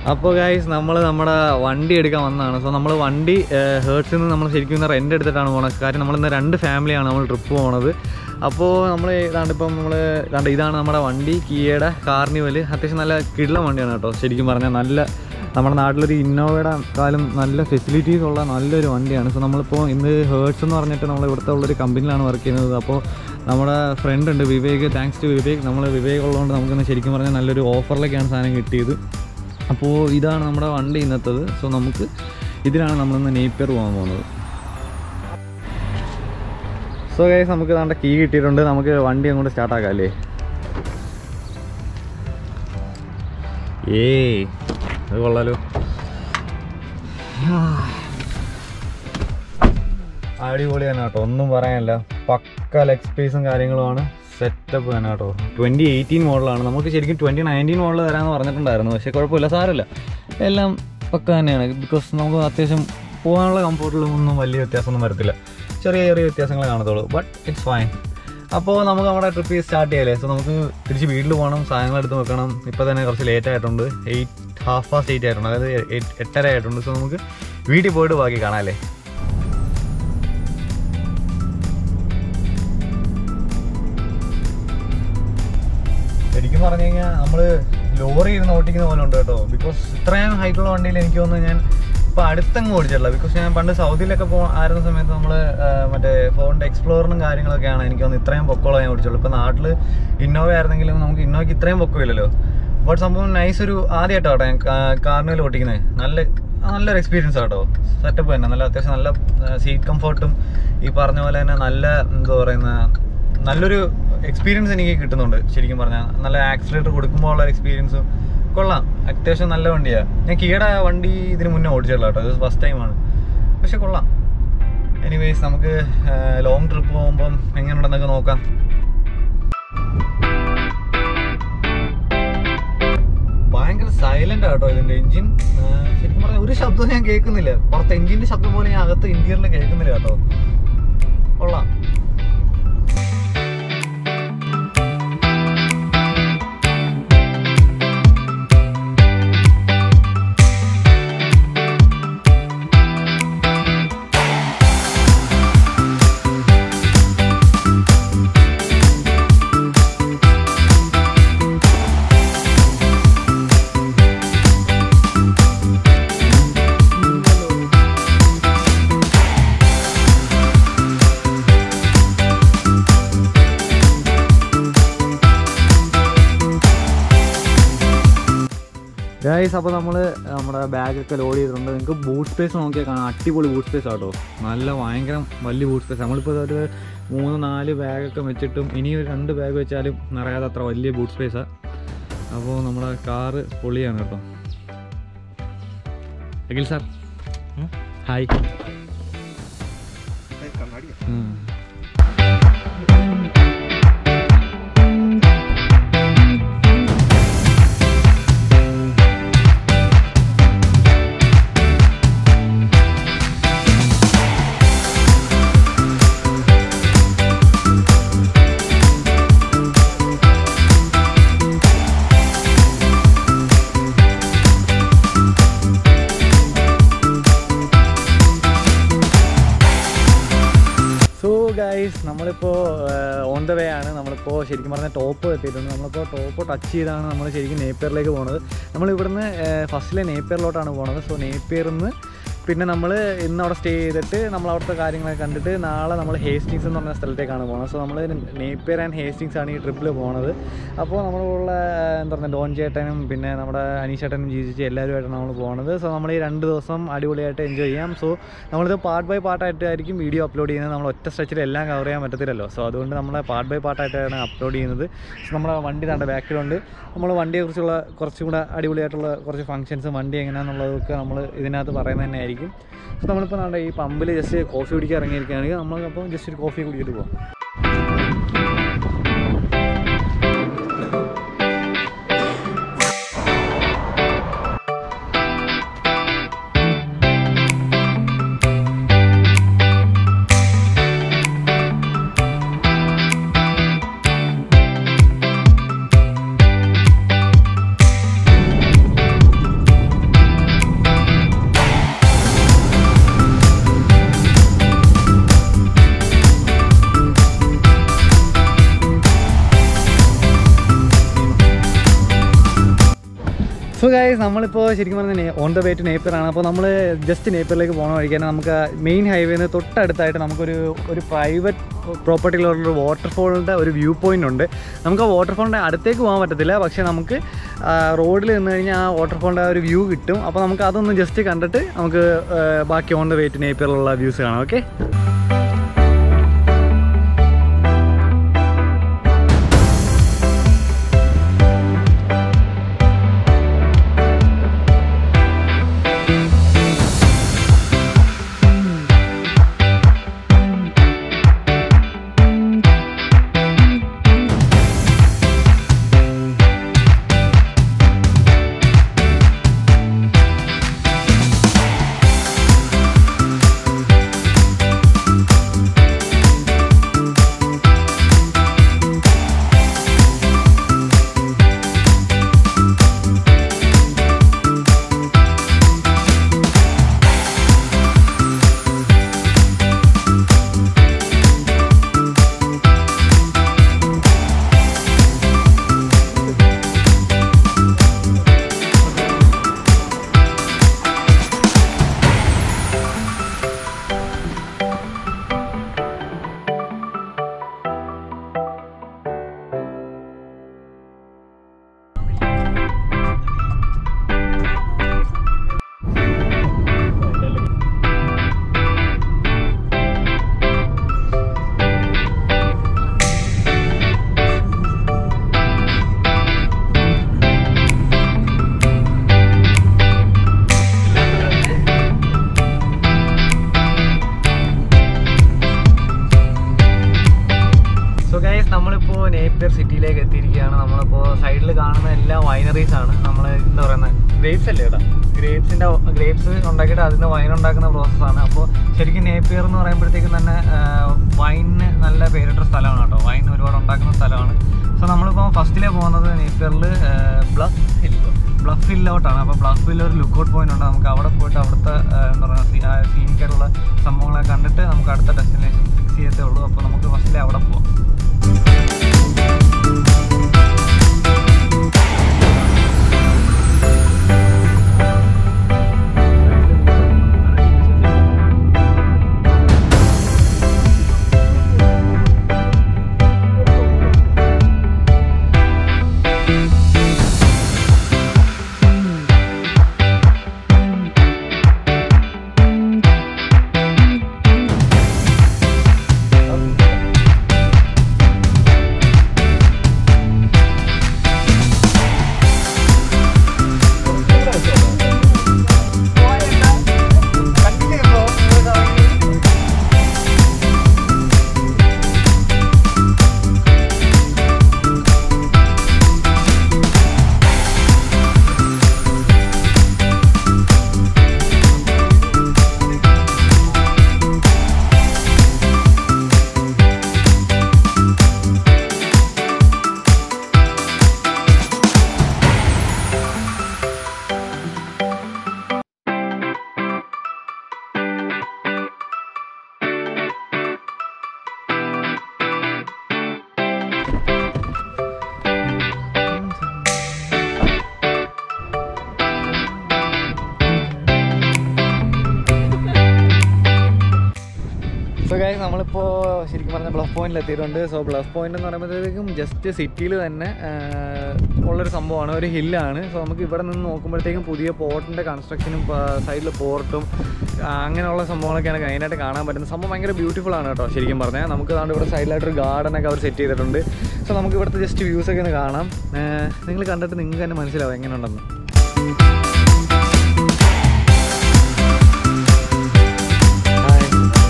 അപ്പോൾ ഗൈസ് നമ്മൾ നമ്മുടെ വണ്ടി എടുക്കാൻ വന്നതാണ് സോ നമ്മൾ വണ്ടി ഹേർട്സിൽ നിന്ന് നമ്മൾ ശരിക്കും ഇന്ന് റെൻ്റ് എടുത്തിട്ടാണ് പോണത് കാര്യം നമ്മളിന്ന് രണ്ട് ഫാമിലിയാണ് നമ്മൾ ട്രിപ്പ് പോണത് അപ്പോൾ നമ്മൾ ഇതാണ്ട് ഇപ്പം നമ്മൾ ഇതാണ്ട് ഇതാണ് നമ്മുടെ വണ്ടി കിയയുടെ കാർണിവൽ അത്യാവശ്യം നല്ല കിള്ള വണ്ടിയാണ് കേട്ടോ ശരിക്കും പറഞ്ഞാൽ നല്ല നമ്മുടെ നാട്ടിലൊരു ഇന്നോവയുടെ കാലം നല്ല ഫെസിലിറ്റീസ് ഉള്ള നല്ലൊരു വണ്ടിയാണ് സോ നമ്മളിപ്പോൾ ഇന്ന് ഹേർട്സ് എന്ന് പറഞ്ഞിട്ട് നമ്മൾ ഇവിടുത്തെ ഉള്ളൊരു കമ്പനിയിലാണ് വർക്ക് ചെയ്യുന്നത് അപ്പോൾ നമ്മുടെ ഫ്രണ്ട് ഉണ്ട് വിവേക് താങ്ക്സ് ടു വിവേക് നമ്മൾ വിവേക് ഉള്ളതുകൊണ്ട് നമുക്കിന്ന് ശരിക്കും പറഞ്ഞാൽ നല്ലൊരു ഓഫറിലേക്കാണ് സാധനം കിട്ടിയത് അപ്പോൾ ഇതാണ് നമ്മുടെ വണ്ടി ഇന്നത്തത് സോ നമുക്ക് ഇതിലാണ് നമ്മളിന്ന് നേപ്പിയർ പോകാൻ പോകുന്നത് സോ ഗൈസ് നമുക്ക് നമ്മുടെ കീ കിട്ടിയിട്ടുണ്ട് നമുക്ക് വണ്ടി അങ്ങോട്ട് സ്റ്റാർട്ടാക്കാം അല്ലേ ഏയ് അത് കൊള്ളാലോ അടിപൊളി തന്നെ കേട്ടോ ഒന്നും പറയാനില്ല പക്ക ലെഗ് സ്പേസും കാര്യങ്ങളുമാണ് സെറ്റപ്പ് തന്നെ കേട്ടോ ട്വൻറ്റി എയ്റ്റീൻ മോഡലാണ് നമുക്ക് ശരിക്കും ട്വൻറ്റി നയൻറ്റീൻ മോഡൽ തരാമെന്ന് പറഞ്ഞിട്ടുണ്ടായിരുന്നു പക്ഷേ കുഴപ്പമില്ല സാരമില്ല എല്ലാം പക്ക തന്നെയാണ് ബിക്കോസ് നമുക്ക് അത്യാവശ്യം പോകാനുള്ള കംഫർട്ടിലും ഒന്നും വലിയ വ്യത്യാസമൊന്നും വരത്തില്ല ചെറിയ ചെറിയ വ്യത്യാസങ്ങൾ കാണത്തുള്ളൂ ബട്ട് ഇറ്റ്സ് ഫൈൻ അപ്പോൾ നമുക്ക് നമ്മുടെ ട്രിപ്പ് സ്റ്റാർട്ട് ചെയ്യാലേ സോ നമുക്ക് തിരിച്ച് വീട്ടിൽ പോകണം സാധനങ്ങൾ എടുത്ത് വെക്കണം ഇപ്പോൾ തന്നെ കുറച്ച് ലേറ്റ് ആയിട്ടുണ്ട് എയ്റ്റ് ഹാഫ് പാസ്റ്റ് എയ്റ്റ് ആയിട്ടുണ്ട് അതായത് എട്ട് എട്ടര ആയിട്ടുണ്ട് സോ നമുക്ക് വീട്ടിൽ പോയിട്ട് ബാക്കി കാണാമല്ലേ ശരിക്കും പറഞ്ഞു കഴിഞ്ഞാൽ നമ്മൾ ലോറി ഇരുന്ന് ഓട്ടിക്കുന്ന പോലെ ഉണ്ട് കേട്ടോ ബിക്കോസ് ഇത്രയും ഹൈറ്റുള്ള വണ്ടിയിൽ എനിക്ക് തോന്നുന്നു ഞാൻ ഇപ്പൊ അടുത്തങ്ങ് ഓടിച്ചിട്ടില്ല ബിക്കോസ് ഞാൻ പണ്ട് സൗദിയിലൊക്കെ പോ ആയിരുന്ന സമയത്ത് നമ്മൾ മറ്റേ ഫോണിന്റെ എക്സ്പ്ലോറിനും കാര്യങ്ങളൊക്കെയാണ് എനിക്ക് തോന്നുന്നു ഇത്രയും പൊക്കമുള്ള ഞാൻ ഓടിച്ചുള്ളൂ ഇപ്പൊ നാട്ടിൽ ഇന്നോവ ആയിരുന്നെങ്കിലും നമുക്ക് ഇന്നോവയ്ക്ക് ഇത്രയും പൊക്കമില്ലല്ലോ ബട്ട് സംഭവം നൈസ് ഒരു ആദ്യമായിട്ടോ കേട്ടോ ഞാൻ കാർണിവൽ ഓടിക്കുന്നത് നല്ല നല്ലൊരു എക്സ്പീരിയൻസ് ആട്ടോ സെറ്റപ്പ് തന്നെ നല്ല അത്യാവശ്യം നല്ല സീറ്റ് കംഫർട്ടും ഈ പറഞ്ഞ പോലെ തന്നെ നല്ല എന്താ പറയുന്ന നല്ലൊരു എക്സ്പീരിയൻസ് എനിക്ക് കിട്ടുന്നുണ്ട് ശരിക്കും പറഞ്ഞാൽ നല്ല ആക്സിലേറ്റർ കൊടുക്കുമ്പോൾ ഉള്ള എക്സ്പീരിയൻസും കൊള്ളാം അത്യാവശ്യം നല്ല വണ്ടിയാണ് ഞാൻ കീയുടെ വണ്ടി ഇതിന് മുന്നേ ഓടിച്ചിട്ടില്ല കേട്ടോ ഇത് ഫസ്റ്റ് ടൈമാണ് പക്ഷെ കൊള്ളാം എനിവേസ് നമുക്ക് ലോങ് ട്രിപ്പ് പോകുമ്പം എങ്ങനെയുണ്ടെന്നൊക്കെ നോക്കാം ഭയങ്കര സൈലന്റ് ആട്ടോ ഇതിന്റെ എഞ്ചിൻ ശരിക്കും പറഞ്ഞാൽ ഒരു ശബ്ദവും ഞാൻ കേൾക്കുന്നില്ല പുറത്ത് എഞ്ചിന്റെ ശബ്ദം പോലെ ഞാൻ അകത്ത് ഇന്റീരിയറിൽ കേൾക്കുന്നില്ല കേട്ടോ കൊള്ളാം ഗൈസ് അപ്പോൾ നമ്മൾ നമ്മുടെ ബാഗൊക്കെ ലോഡ് ചെയ്തിട്ടുണ്ട് നിങ്ങൾക്ക് ബൂട്ട് സ്പേസ് നോക്കിയാൽ കാണാം അടിപൊളി ബൂട്ട് സ്പേസ് ആട്ടോ നല്ല ഭയങ്കര വലിയ ബൂട്ട് സ്പേസ് നമ്മളിപ്പോൾ ഒരു മൂന്ന് നാല് ബാഗൊക്കെ വെച്ചിട്ടും ഇനി ഒരു രണ്ട് ബാഗ് വെച്ചാലും നിറയാതെ അത്ര വലിയ ബൂട്ട് സ്പേസാണ് അപ്പോൾ നമ്മുടെ കാറ് പൊളിയാണ് കേട്ടോ അഖിൽ സാർ ഹായ് ഉം. സോ ഗൈസ് നമ്മളിപ്പോൾ ഓൺ ദ വേ ആണ് നമ്മളിപ്പോൾ ശരിക്കും പറഞ്ഞാൽ ടോപ്പ് എത്തിയിട്ടുണ്ട് നമ്മളിപ്പോൾ ടോപ്പ് ടച്ച് ചെയ്താണ് നമ്മൾ ശരിക്കും നേപ്പിയറിലേക്ക് പോകുന്നത് നമ്മൾ ഇവിടുന്ന് ഫസ്റ്റിലെ നേപ്പിയറിലോട്ടാണ് പോകുന്നത് സോ നേപ്പിയറിൽ നിന്ന് പിന്നെ നമ്മൾ ഇന്ന് അവിടെ സ്റ്റേ ചെയ്തിട്ട് നമ്മൾ അവിടുത്തെ കാര്യങ്ങളൊക്കെ കണ്ടിട്ട് നാളെ നമ്മൾ ഹേസ്റ്റിങ്സ് എന്ന് പറഞ്ഞ സ്ഥലത്തേക്കാണ് പോകുന്നത് സോ നമ്മൾ നേപ്പിയർ ആൻഡ് ഹേസ്റ്റിങ്സ് ആണ് ഈ ട്രിപ്പിൽ പോകുന്നത് അപ്പോൾ നമ്മളുള്ള എന്താ പറയുക ഡോൺ ചേട്ടനും പിന്നെ നമ്മുടെ അനീഷേട്ടനും ജീവിച്ച് എല്ലാവരുമായിട്ടാണ് നമ്മൾ പോകുന്നത് സോ നമ്മൾ ഈ രണ്ട് ദിവസം അടിപൊളിയായിട്ട് എൻജോയ് ചെയ്യാം സോ നമ്മളിത് പാർട്ട് ബൈ പാർട്ടായിട്ടായിരിക്കും വീഡിയോ അപ്ലോഡ് ചെയ്യുന്നത് നമ്മൾ ഒറ്റ സ്ട്രെച്ചിൽ എല്ലാം കവർ ചെയ്യാൻ പറ്റത്തില്ലല്ലോ സോ അതുകൊണ്ട് നമ്മൾ പാർട്ട് ബൈ പാർട്ടായിട്ടാണ് അപ്ലോഡ് ചെയ്യുന്നത് സോ നമ്മുടെ വണ്ടി തണ്ട ബാക്കിലുണ്ട് നമ്മൾ വണ്ടിയെക്കുറിച്ചുള്ള കുറച്ചും കൂടെ അടിപൊളിയായിട്ടുള്ള കുറച്ച് ഫംഗ്ഷൻസ് വണ്ടി എങ്ങനെയാണെന്നുള്ളതൊക്കെ നമ്മൾ ഇതിനകത്ത് പറയുന്നത് തന്നെ ആയിരിക്കും സോ നമ്മളിപ്പോൾ നമ്മുടെ ഈ പമ്പിൽ ജസ്റ്റ് കോഫി കുടിക്കാൻ ഇറങ്ങിയിരിക്കുകയാണെങ്കിൽ നമ്മളപ്പോൾ ജസ്റ്റ് ഒരു കോഫി കുടിച്ചിട്ട് പോകാം സോ ഗൈസ് നമ്മളിപ്പോൾ ശരിക്കും പറഞ്ഞാൽ ഓൺ ദ വേ ടു നേപ്പറാണ് അപ്പോൾ നമ്മൾ ജസ്റ്റ് നേപ്പറിലേക്ക് പോകണ വഴിക്കാണ് നമുക്ക് മെയിൻ ഹൈവേന്ന് തൊട്ടടുത്തായിട്ട് നമുക്കൊരു ഒരു പ്രൈവറ്റ് പ്രോപ്പർട്ടിയിലുള്ള വാട്ടർഫോളിൻ്റെ ഒരു വ്യൂ പോയിൻ്റ് ഉണ്ട് നമുക്ക് ആ വാട്ടർഫോളിൻ്റെ അടുത്തേക്ക് പോകാൻ പറ്റത്തില്ല പക്ഷേ നമുക്ക് റോഡിൽ നിന്ന് കഴിഞ്ഞാൽ ആ വാട്ടർഫോളിൻ്റെ ആ ഒരു വ്യൂ കിട്ടും അപ്പോൾ നമുക്ക് അതൊന്ന് ജസ്റ്റ് കണ്ടിട്ട് നമുക്ക് ആ, ബാക്കി ഓൺ ദ വേ ടു നേപ്പറിലുള്ള വ്യൂസ് കാണാം ഓക്കെ സോ ഗൈസ് നമ്മളിപ്പോൾ നേപ്പിയർ സിറ്റിയിലേക്ക് എത്തിയിരിക്കുകയാണ് നമ്മളിപ്പോൾ സൈഡിൽ കാണുന്ന എല്ലാ വൈനറീസ് ആണ് നമ്മൾ എന്താ പറയുന്നത് ഗ്രേപ്സ് അല്ലേ കേട്ടോ ഗ്രേപ്സിൻ്റെ ഗ്രേപ്സ് ഉണ്ടാക്കിയിട്ട് അതിന് വൈൻ ഉണ്ടാക്കുന്ന പ്രോസസ്സാണ് അപ്പോൾ ശരിക്കും നേപ്പിയർ എന്ന് പറയുമ്പോഴത്തേക്കും തന്നെ വൈനിന് നല്ല പേരിട്ട സ്ഥലമാണ് കേട്ടോ വൈൻ ഒരുപാട് ഉണ്ടാക്കുന്ന സ്ഥലമാണ് സോ നമ്മളിപ്പോൾ ഫസ്റ്റിലേ പോകുന്നത് നേപ്പിയറിൽ ബ്ലഫ് ഹിൽ ബ്ലഫ് ഹില്ലോട്ടാണ് അപ്പോൾ ബ്ലഫ് ഹില്ല് ഒരു ലുക്കൗട്ട് പോയിന്റ് ഉണ്ട് നമുക്ക് അവിടെ പോയിട്ട് അവിടുത്തെ ആ, എന്താ പറയുക സീനിക്കായിട്ടുള്ള സംഭവങ്ങളൊക്കെ കണ്ടിട്ട് നമുക്ക് അടുത്ത ഡെസ്റ്റിനേഷൻ ഫിക്സ് ചെയ്യത്തേ ഉള്ളൂ അപ്പോൾ നമുക്ക് ഫസ്റ്റിലേ അവിടെ പോവാം സോ ഗൈസ് നമ്മളിപ്പോൾ ശരിക്കും പറഞ്ഞ ബ്ലഫ് പോയിന്റിൽ എത്തിയിട്ടുണ്ട് സോ ബ്ലഫ് പോയിന്റ് എന്ന് പറയുമ്പോഴത്തേക്കും ജസ്റ്റ് സിറ്റിയിൽ തന്നെ ആഹ്, ഉള്ളൊരു സംഭവമാണ് ഒരു ഹില്ലാണ് സോ നമുക്ക് ഇവിടെ നിന്ന് നോക്കുമ്പോഴത്തേക്കും പുതിയ പോർട്ടിൻ്റെ കൺസ്ട്രക്ഷനും സൈഡിൽ പോർട്ടും അങ്ങനെയുള്ള സംഭവങ്ങളൊക്കെയാണ് മെയിനായിട്ട് കാണാൻ പറ്റുന്നത് സംഭവം ഭയങ്കര ബ്യൂട്ടിഫുൾ ആണ് കേട്ടോ ശരിക്കും പറഞ്ഞാൽ നമുക്ക് അതുകൊണ്ട് ഇവിടെ സൈഡിലായിട്ടൊരു ഗാർഡനൊക്കെ അവർ സെറ്റ് ചെയ്തിട്ടുണ്ട് സോ നമുക്ക് ഇവിടുത്തെ ജസ്റ്റ് വ്യൂസ് ഒക്കെ ഒന്ന് കാണാം നിങ്ങൾ കണ്ടിട്ട് നിങ്ങൾക്ക് തന്നെ മനസ്സിലാവും എങ്ങനെയുണ്ടെന്ന് ഹായ്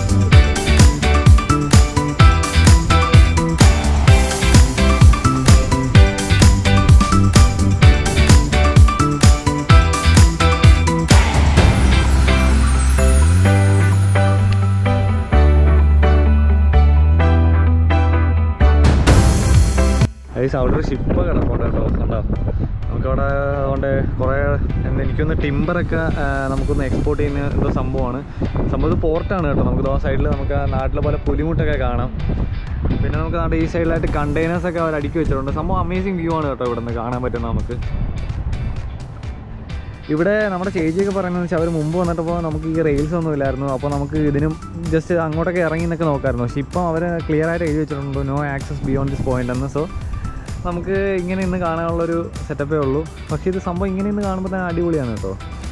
ഗൈസ് അവിടെ ഒരു ഷിപ്പ് കിടപ്പുണ്ട് കേട്ടോ കണ്ടോ നമുക്കവിടെ അതുകൊണ്ട് കുറേ എന്താ എനിക്കൊന്ന് ടിമ്പറൊക്കെ നമുക്കൊന്ന് എക്സ്പോർട്ട് ചെയ്യുന്ന എന്തോ സംഭവമാണ് സംഭവം ഇത് പോർട്ടാണ് കേട്ടോ നമുക്ക് ആ സൈഡിൽ നമുക്ക് ആ നാട്ടിലെ പോലെ പുലിമുട്ടൊക്കെ കാണാം പിന്നെ നമുക്ക് നമ്മുടെ ഈ സൈഡിലായിട്ട് കണ്ടെയ്നേഴ്സ് ഒക്കെ അവർ അടുക്കി വെച്ചിട്ടുണ്ട് സംഭവം അമേസിങ് വ്യൂ ആണ് കേട്ടോ ഇവിടെ നിന്ന് കാണാൻ പറ്റുന്നത് നമുക്ക് ഇവിടെ നമ്മുടെ ചേച്ചിയൊക്കെ പറയുന്നത് വെച്ചാൽ അവർ മുമ്പ് വന്നിട്ടപ്പോൾ നമുക്ക് ഈ റെയിൽസ് ഒന്നും ഇല്ലായിരുന്നു അപ്പോൾ നമുക്ക് ഇതിനും ജസ്റ്റ് അങ്ങോട്ടൊക്കെ ഇറങ്ങി എന്നൊക്കെ നോക്കായിരുന്നു പക്ഷേ ഇപ്പോൾ അവർ ക്ലിയർ ആയിട്ട് എഴുതി വെച്ചിട്ടുണ്ട് no access beyond this point എന്ന് സോ നമുക്ക് ഇങ്ങനെ ഇന്ന് കാണാനുള്ളൊരു സെറ്റപ്പേ ഉള്ളൂ പക്ഷേ ഇത് സംഭവം ഇങ്ങനെ ഇന്ന് കാണുമ്പോൾ തന്നെ അടിപൊളിയാണ് കേട്ടോ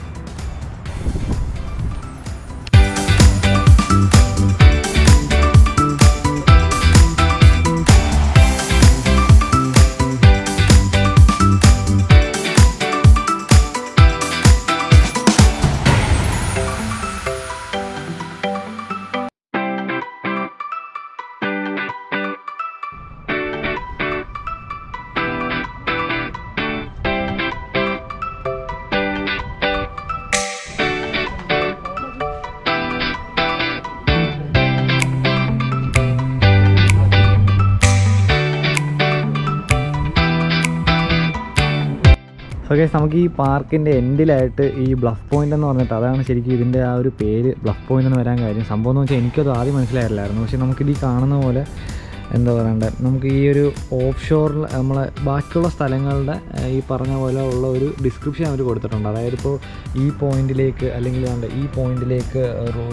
സോ ഗൈസ് നമുക്ക് ഈ പാർക്കിൻ്റെ എൻഡിലായിട്ട് ഈ ബ്ലഫ് പോയിന്റ് എന്ന് പറഞ്ഞിട്ട് അതാണ് ശരിക്കും ഇതിൻ്റെ ആ ഒരു പേര് ബ്ലഫ് പോയിന്റ് എന്ന് വരാൻ കാര്യം സംഭവം എന്ന് വെച്ചാൽ എനിക്കത് ആദ്യം മനസ്സിലായില്ലായിരുന്നു പക്ഷേ നമുക്കിത് ഈ കാണുന്ന പോലെ എന്താ പറയണ്ടേ നമുക്ക് ഈ ഒരു ഓഫ് ഷോറിൽ നമ്മളെ ബാക്കിയുള്ള സ്ഥലങ്ങളുടെ ഏഹ്, ഈ പറഞ്ഞ പോലെ ഉള്ള ഒരു ഡിസ്ക്രിപ്ഷൻ അവർ കൊടുത്തിട്ടുണ്ട് അതായത് ഇപ്പോൾ ഈ പോയിന്റിലേക്ക് അല്ലെങ്കിൽ വേണ്ട ഈ പോയിന്റിലേക്ക്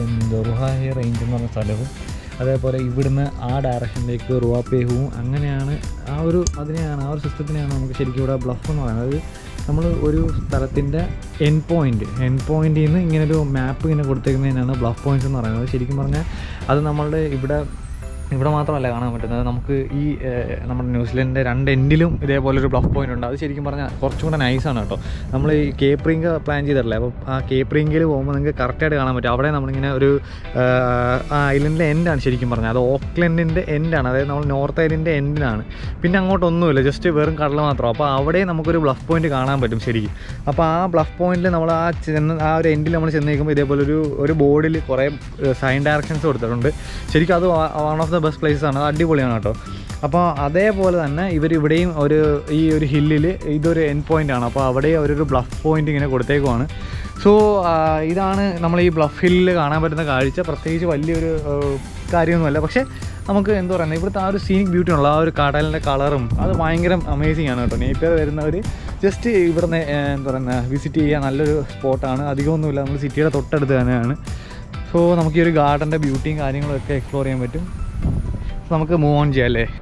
റുഹാഹി റേഞ്ച് എന്ന് പറഞ്ഞ സ്ഥലവും അതേപോലെ ഇവിടുന്ന് ആ ഡയറക്ഷനിലേക്ക് റുവാപ്പേഹുവും അങ്ങനെയാണ് ആ ഒരു അതിനെയാണ് ആ ഒരു സിസ്റ്റത്തിനെയാണ് നമുക്ക് ശരിക്കും ഇവിടെ ബ്ലഫ് എന്ന് പറയുന്നത് അതായത് നമ്മൾ ഒരു സ്ഥലത്തിൻ്റെ എൻ പോയിന്റ് എൻ പോയിന്റിൽ നിന്ന് ഇങ്ങനെ ഒരു മാപ്പ് ഇങ്ങനെ കൊടുത്തേക്കുന്നതിനാണ് ബ്ലഫ് പോയിന്റ്സ് എന്ന് പറയുന്നത് ശരിക്കും പറഞ്ഞാൽ അത് നമ്മളുടെ ഇവിടെ ഇവിടെ മാത്രമല്ല കാണാൻ പറ്റുന്നത് നമുക്ക് ഈ ഏഹ്, നമ്മുടെ ന്യൂസിലൻഡിൻ്റെ രണ്ട് എൻഡിലും ഇതേപോലെ ഒരു ബ്ലഫ് പോയിന്റ് ഉണ്ട് അത് ശരിക്കും പറഞ്ഞാൽ കുറച്ചും കൂടെ നൈസാണ് കേട്ടോ നമ്മൾ ഈ കേപ്രിങ്ക പ്ലാൻ ചെയ്തിട്ടില്ലേ അപ്പോൾ ആ കേപ്രിങ്കിൽ പോകുമ്പോൾ നിങ്ങൾക്ക് കറക്റ്റായിട്ട് കാണാൻ പറ്റും അവിടെ നമ്മളിങ്ങനെ ഒരു ഏഹ്, ആ ഐലൻഡിലെ എൻഡാണ് ശരിക്കും പറഞ്ഞാൽ അത് ഓക്ലൻഡിൻ്റെ എൻഡാണ് അതായത് നമ്മൾ നോർത്ത് ഐലൻഡിൻ്റെ എൻഡിനാണ് പിന്നെ അങ്ങോട്ടൊന്നുമില്ല ജസ്റ്റ് വെറും കടൽ മാത്രം അപ്പോൾ അവിടെ നമുക്കൊരു ബ്ലഫ് പോയിന്റ് കാണാൻ പറ്റും ശരിക്കും അപ്പോൾ ആ ബ്ലഫ് പോയിന്റിൽ നമ്മൾ ആ ചെന്ന് ആ ഒരു എൻഡിൽ നമ്മൾ ചെന്ന് നിൽക്കുമ്പോൾ ഇതേപോലെ ഒരു ഒരു ബോർഡിൽ കുറേ സൈൻ ഡയറക്ഷൻസ് കൊടുത്തിട്ടുണ്ട് ശരിക്കും അത് one of the best places ആണ് അത് അടിപൊളിയാണ് കേട്ടോ അപ്പോൾ അതേപോലെ തന്നെ ഇവർ ഇവിടെയും ഒരു ഈ ഒരു ഹില്ലിൽ ഇതൊരു എൻ പോയിന്റ് ആണ് അപ്പോൾ അവിടെ അവരൊരു ബ്ലഫ് പോയിന്റ് ഇങ്ങനെ കൊടുത്തേക്കുവാണ് സോ ഇതാണ് നമ്മൾ ഈ ബ്ലഫ് ഹില്ലിൽ കാണാൻ പറ്റുന്ന കാഴ്ച പ്രത്യേകിച്ച് വലിയൊരു ആ, കാര്യമൊന്നുമല്ല പക്ഷേ നമുക്ക് എന്താ പറയുന്നത് ഇവിടുത്തെ ആ ഒരു സീനിക് ബ്യൂട്ടി ഉള്ള ആ ഒരു കടലിൻ്റെ കളറും അത് ഭയങ്കര അമേസിങ് ആണ് കേട്ടോ നേപ്പിയർ വരുന്നവർ ജസ്റ്റ് ഇവിടുന്ന് ഏ, എന്താ പറയുന്നത് വിസിറ്റ് ചെയ്യാൻ നല്ലൊരു സ്പോട്ടാണ് അധികമൊന്നുമില്ല നമ്മൾ സിറ്റിയുടെ തൊട്ടടുത്ത് തന്നെയാണ് സോ നമുക്ക് ഈ ഒരു ഗാർഡൻ്റെ ബ്യൂട്ടിയും കാര്യങ്ങളും ഒക്കെ എക്സ്പ്ലോർ ചെയ്യാൻ പറ്റും So, നമുക്ക് മൂവ് ഓൺ ചെയ്യാം അല്ലേ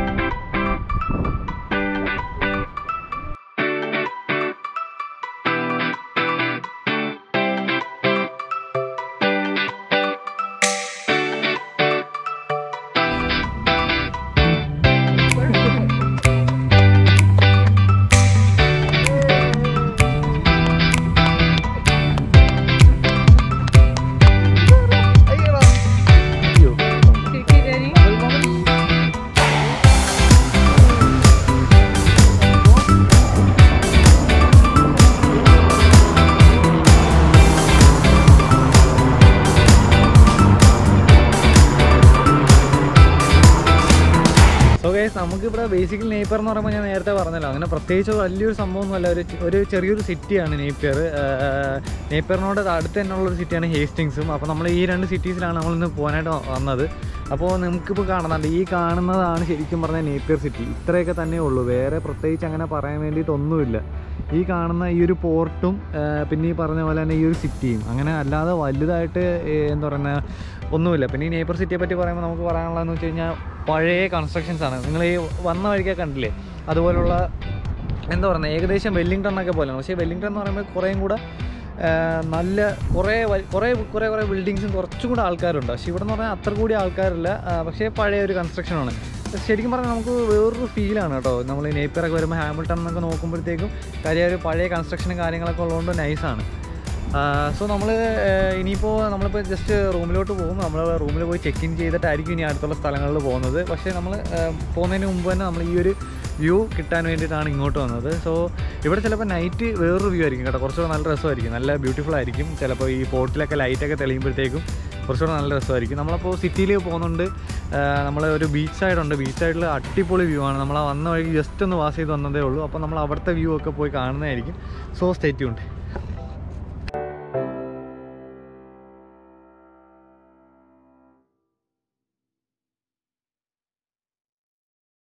സോ ഗൈസ് നമുക്കിവിടെ ബേസിക്കലി നേപ്പർ എന്ന് പറയുമ്പോൾ ഞാൻ നേരത്തെ പറഞ്ഞല്ലോ അങ്ങനെ പ്രത്യേകിച്ച് വലിയൊരു സംഭവമൊന്നുമല്ല ഒരു ഒരു ചെറിയൊരു സിറ്റിയാണ് നേപ്പിയർ നേപ്പിയറിനോട് അടുത്ത് തന്നെയുള്ള ഒരു സിറ്റിയാണ് ഹേസ്റ്റിങ്സും അപ്പോൾ നമ്മൾ ഈ രണ്ട് സിറ്റീസിലാണ് നമ്മളിന്ന് പോകാനായിട്ട് വന്നത് അപ്പോൾ നമുക്കിപ്പോൾ കാണുന്നുണ്ട് ഈ കാണുന്നതാണ് ശരിക്കും പറഞ്ഞാൽ നേപ്പിയർ സിറ്റി ഇത്രയൊക്കെ തന്നെ ഉള്ളൂ വേറെ പ്രത്യേകിച്ച് അങ്ങനെ പറയാൻ വേണ്ടിയിട്ടൊന്നുമില്ല ഈ കാണുന്ന ഈ ഒരു പോർട്ടും പിന്നെ ഈ പറഞ്ഞ പോലെ തന്നെ ഈ ഒരു സിറ്റിയും അങ്ങനെ അല്ലാതെ വലുതായിട്ട് ഏഹ്, എന്താ പറയുക ഒന്നുമില്ല പിന്നെ ഈ നേപ്പർ സിറ്റിയെ പറ്റി പറയുമ്പോൾ നമുക്ക് പറയാനുള്ളതെന്ന് വെച്ച് കഴിഞ്ഞാൽ പഴയ കൺസ്ട്രക്ഷൻസ് ആണ് നിങ്ങൾ ഈ വന്ന വഴിക്കൊക്കെ കണ്ടില്ലേ അതുപോലുള്ള എന്താ പറയുന്നത് ഏകദേശം വെല്ലിംഗ്ടൺ ഒക്കെ പോലെയാണ് പക്ഷേ വെല്ലിംഗ്ടൺ എന്ന് പറയുമ്പോൾ കുറേയും കൂടെ ആ, നല്ല കുറേ വ- കുറേ കുറേ കുറേ ബിൽഡിങ്സും കുറച്ചും കൂടെ ആൾക്കാരുണ്ട് പക്ഷേ ഇവിടെ എന്ന് പറഞ്ഞാൽ അത്ര കൂടി ആൾക്കാരില്ല ആ, പക്ഷേ പഴയ ഒരു കൺസ്ട്രക്ഷനാണ് ശരിക്കും പറഞ്ഞാൽ നമുക്ക് വേറൊരു ഫീലാണ് കേട്ടോ നമ്മൾ ഈ നേപ്പിയറൊക്കെ വരുമ്പോൾ ഹാമിൽട്ടൺ എന്നൊക്കെ നോക്കുമ്പോഴത്തേക്കും കാര്യം ഒരു പഴയ കൺസ്ട്രക്ഷനും കാര്യങ്ങളൊക്കെ ഉള്ളതുകൊണ്ട് നൈസാണ് സോ നമ്മൾ ഇനിയിപ്പോൾ നമ്മളിപ്പോൾ ജസ്റ്റ് റൂമിലോട്ട് പോകും നമ്മൾ റൂമിൽ പോയി ചെക്ക് ഇൻ ചെയ്തിട്ടായിരിക്കും ഇനി അടുത്തുള്ള സ്ഥലങ്ങളിൽ പോകുന്നത് പക്ഷേ നമ്മൾ പോകുന്നതിന് മുമ്പ് തന്നെ നമ്മൾ ഈ ഒരു വ്യൂ കിട്ടാൻ വേണ്ടിയിട്ടാണ് ഇങ്ങോട്ട് വന്നത് സോ ഇവിടെ ചിലപ്പോൾ നൈറ്റ് വേറൊരു വ്യൂ ആയിരിക്കും കേട്ടോ കുറച്ചുകൂടെ നല്ല രസമായിരിക്കും നല്ല ബ്യൂട്ടിഫുൾ ആയിരിക്കും ചിലപ്പോൾ ഈ പോർട്ടിലൊക്കെ ലൈറ്റൊക്കെ തെളിയുമ്പോഴത്തേക്കും കുറച്ചുകൂടെ നല്ല രസമായിരിക്കും നമ്മളപ്പോൾ സിറ്റിയിൽ പോകുന്നുണ്ട് നമ്മൾ ഒരു ബീച്ച് സൈഡുണ്ട് ബീച്ച് സൈഡിൽ അടിപൊളി വ്യൂ ആണ് നമ്മൾ ആ വന്ന വഴിക്ക് ജസ്റ്റ് ഒന്ന് പാസ് ചെയ്ത് വന്നതേ ഉള്ളൂ അപ്പോൾ നമ്മൾ അവിടുത്തെ വ്യൂ ഒക്കെ പോയി കാണുന്നതായിരിക്കും സോ സ്റ്റേറ്റ് ഉണ്ട്